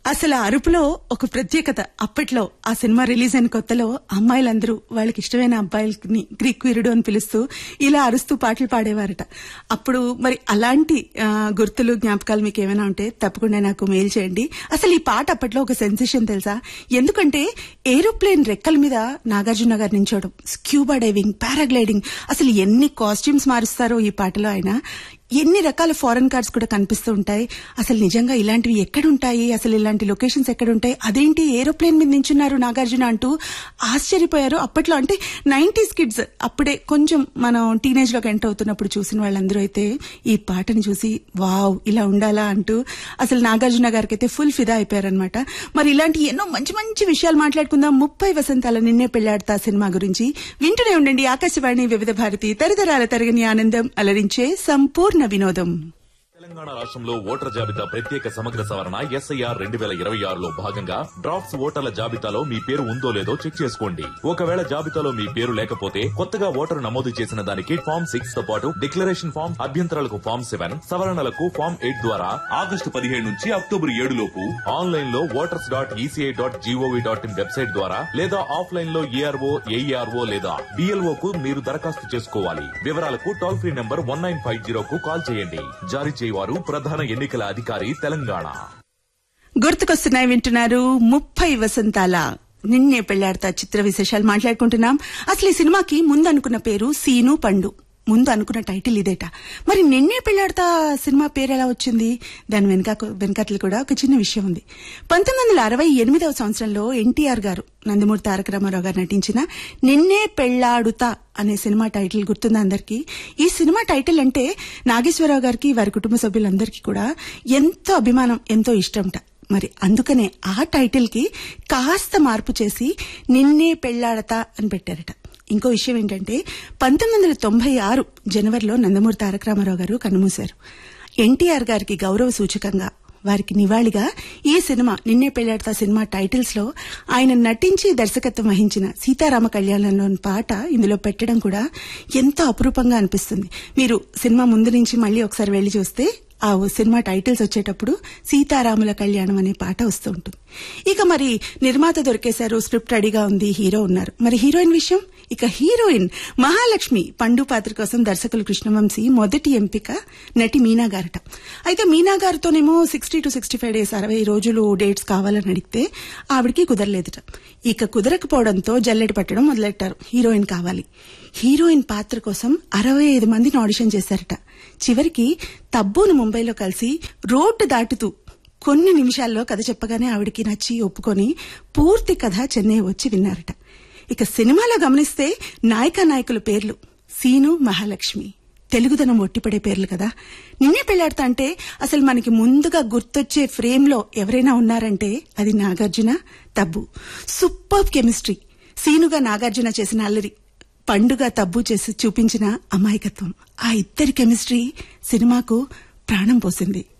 అసలు ఆ అరుపులో ఒక ప్రత్యేకత అప్పట్లో ఆ సినిమా రిలీజ్ అయిన కొత్తలో అమ్మాయిలందరూ వాళ్ళకి ఇష్టమైన అబ్బాయిలని గ్రీక్ వీరుడు అని పిలుస్తూ ఇలా అరుస్తూ పాటలు పాడేవారట అప్పుడు మరి అలాంటి ఆ, గుర్తులు జ్ఞాపకాలు మీకు ఏమైనా ఉంటే తప్పకుండా నాకు మెయిల్ చేయండి అసలు ఈ పాట అప్పట్లో ఒక సెన్సేషన్ తెలుసా ఎందుకంటే ఏరోప్లేన్ రెక్కల మీద నాగార్జున గారు నించోవడం స్క్యూబా డైవింగ్ పారాగ్లైడింగ్ అసలు ఎన్ని కాస్ట్యూమ్స్ మారుస్తారో ఈ పాటలో ఆయన ఎన్ని రకాల ఫారెన్ కార్డ్స్ కూడా కనిపిస్తూ ఉంటాయి అసలు నిజంగా ఇలాంటివి ఎక్కడుంటాయి అసలు ఇలాంటి లొకేషన్స్ ఎక్కడుంటాయి అదేంటి ఏరోప్లేన్ మీద నించున్నారు నాగార్జున అంటూ ఆశ్చర్యపోయారు అప్పట్లో అంటే నైన్టీస్ కిడ్స్ అప్పుడే కొంచెం మనం టీనేజ్ లోకి ఎంటర్ అవుతున్నప్పుడు చూసిన వాళ్ళందరూ అయితే ఈ పాటను చూసి వావ్ ఇలా ఉండాలా అంటూ అసలు నాగార్జున గారికి అయితే ఫుల్ ఫిదా అయిపోయారనమాట మరి ఇలాంటి ఎన్నో మంచి మంచి విషయాలు మాట్లాడుకుందాం ముప్పై వసంతాల నిన్నే పెళ్లాడతా సినిమా గురించి వింటూనే ఉండండి ఆకాశవాణి వివిధ భారతి తరతరాల తరగని ఆనందం అలరించే సంపూర్ణ వినోదం తెలంగాణ రాష్ట్రంలో ఓటర్ల జాబితా ప్రత్యేక సమగ్ర సవరణ ఎస్ఐఆర్ రెండు వేల ఇరవై ఆరులో భాగంగా డ్రాఫ్ట్స్ ఓటర్ల జాబితాలో మీ పేరు ఉందో లేదో చెక్ చేసుకోండి ఒకవేళ జాబితాలో మీ పేరు లేకపోతే కొత్తగా ఓటరు నమోదు చేసిన దానికి ఫామ్ సిక్స్ తో పాటు డిక్లరేషన్ ఫామ్ అభ్యంతరాలకు ఫామ్ సెవెన్ సవరణలకు ఫామ్ ఎయిట్ ద్వారా ఆగస్టు పదిహేడు నుంచి అక్టోబర్ ఏడు లోపు ఆన్లైన్ లో voters dot ECI dot G O V dot in website ద్వారా లేదా ఆఫ్లైన్ లో ఏఆర్ఓ ఏఈఆర్ఓ లేదా డిఎల్ఓ కు మీరు దరఖాస్తు చేసుకోవాలి వివరాలకు toll free number one nine five zero కు కాల్ చేయండి జారీ చేయవారు ప్రధాన ఎన్నికల అధికారి తెలంగాణ గుర్తుకొస్తున్నాయి వింటున్నారు ముప్పై వసంతాల నిన్నే పెళ్లాడతా చిత్ర విశేషాలు మాట్లాడుకుంటున్నాం అసలు ఈ సినిమాకి ముందు అనుకున్న పేరు సీను పండు ముందు అనుకున్న టైటిల్ ఇదేట మరి నిన్నే పెళ్లాడతా సినిమా పేరు ఎలా వచ్చింది దాని వెనక వెనకట్లు కూడా ఒక చిన్న విషయం ఉంది పంతొమ్మిది వందల అరవై ఎనిమిదవ సంవత్సరంలో ఎన్టీఆర్ గారు నందమూరి తారక రామారావు గారు నటించిన నిన్నే పెళ్లాడుతా అనే సినిమా టైటిల్ గుర్తుందా అందరికీ ఈ సినిమా టైటిల్ అంటే నాగేశ్వరరావు గారికి వారి కుటుంబ సభ్యులందరికీ కూడా ఎంతో అభిమానం ఎంతో ఇష్టంట మరి అందుకనే ఆ టైటిల్ కి కాస్త మార్పు చేసి నిన్నే పెళ్లాడతా అని పెట్టారట ఇంకో విషయం ఏంటంటే పంతొమ్మిది వందల తొంభై ఆరు జనవరిలో నందమూరి తారక రామారావు గారు కన్నుమూశారు ఎన్టీఆర్ గారికి గౌరవ సూచకంగా వారికి నివాళిగా ఈ సినిమా నిన్నే పెళ్లాడతా సినిమా టైటిల్స్ లో ఆయన నటించి దర్శకత్వం వహించిన సీతారామ కళ్యాణంలోని పాట ఇందులో పెట్టడం కూడా ఎంతో అపురూపంగా అనిపిస్తుంది మీరు సినిమా ముందు నుంచి మళ్ళీ ఒకసారి వెళ్లి చూస్తే ఆ సినిమా టైటిల్స్ వచ్చేటప్పుడు సీతారాముల కళ్యాణం అనే పాట వస్తూ ఉంటుంది ఇక మరి నిర్మాత దొరికేశారు స్క్రిప్ట్ రెడీగా ఉంది హీరో ఉన్నారు మరి హీరోయిన్ విషయం ఇక హీరోయిన్ మహాలక్ష్మి పండు పాత్ర కోసం దర్శకులు కృష్ణవంశీ మొదటి ఎంపిక నటి మీనా గారట అయితే మీనా గారితోనేమో sixty to sixty five days అరవై రోజులు డేట్స్ కావాలని అడిగితే ఆవిడికి కుదరలేదట ఇక కుదరకపోవడంతో జల్లెడ పట్టడం మొదలెట్టారు హీరోయిన్ కావాలి హీరోయిన్ పాత్ర కోసం అరవై ఐదు మందిని ఆడిషన్ చేశారట చివరికి తబ్బును ముంబైలో కలిసి రోడ్డు దాటుతూ కొన్ని నిమిషాల్లో కథ చెప్పగానే ఆవిడికి నచ్చి ఒప్పుకొని పూర్తి కథ చెన్నై వచ్చి విన్నారట ఇక సినిమాలో గమనిస్తే నాయకా నాయకుల పేర్లు సీను మహాలక్ష్మి తెలుగుదనం ఒట్టిపడే పేర్లు కదా నిన్నే పెళ్లాడతా అంటే అసలు మనకి ముందుగా గుర్తొచ్చే ఫ్రేమ్ లో ఎవరైనా ఉన్నారంటే అది నాగార్జున తబ్బు సూపర్ కెమిస్ట్రీ సీనుగా నాగార్జున చేసిన అల్లరి పండుగ తబ్బు చేసి చూపించిన అమాయకత్వం ఆ ఇద్దరి కెమిస్ట్రీ సినిమాకు ప్రాణం పోసింది